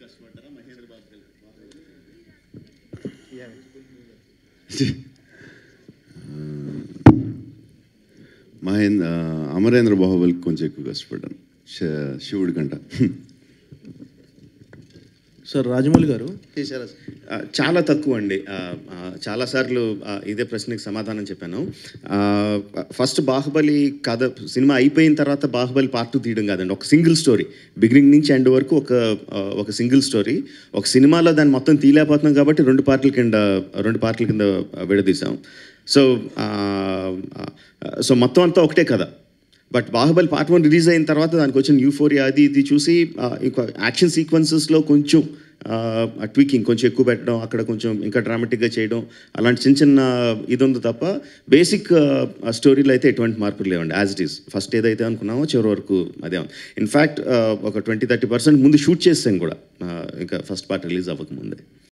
మహేంద్ర అమరేంద్ర బాహుబలికి కొంచెం ఎక్కువ కష్టపడ్డాను శ- శివుడి కంట సార్ రాజమౌళి గారు చేశారా ఆ, చాలా తక్కువ అండి ఆ, ఆ, చాలాసార్లు ఆ, ఇదే ప్రశ్నకి సమాధానం చెప్పాను ఆ, ఫస్ట్ బాహుబలి కథ సినిమా అయిపోయిన తర్వాత బాహుబలి పార్ట్ టూ తీయడం కాదండి ఒక సింగిల్ స్టోరీ బిగినింగ్ నుంచి ఎండ్ వరకు ఒక ఆ, ఒక సింగిల్ స్టోరీ ఒక సినిమాలో దాన్ని మొత్తం తీయలేకపోతున్నాం కాబట్టి రెండు పార్ట్ల కింద రెండు పార్ట్ల కింద విడదీసాం సో ఆ, ఆ, సో మొత్తం అంతా ఒకటే కథ but Baahubali part one release అయిన తర్వాత దానికి వచ్చిన యూఫోరియా అది ఇది చూసి ఆ, ఇంకా యాక్షన్ సీక్వెన్సెస్లో కొంచెం ట్వీకింగ్ కొంచెం ఎక్కువ పెట్టడం అక్కడ కొంచెం ఇంకా డ్రామాటిక్గా చేయడం అలాంటి చిన్న చిన్న ఇది ఉంది తప్ప బేసిక్ స్టోరీలో అయితే ఎటువంటి మార్పులు లేవండి యాజ్ ఇట్ ఈస్ ఫస్ట్ ఏదైతే అనుకున్నామో చివరి వరకు అదే ఇన్ఫ్యాక్ట్ ఒక ట్వంటీ థర్టీ పర్సెంట్ ముందు షూట్ చేసాం కూడా ఆ, ఇంకా ఫస్ట్ పార్ట్ రిలీజ్ అవ్వకముందే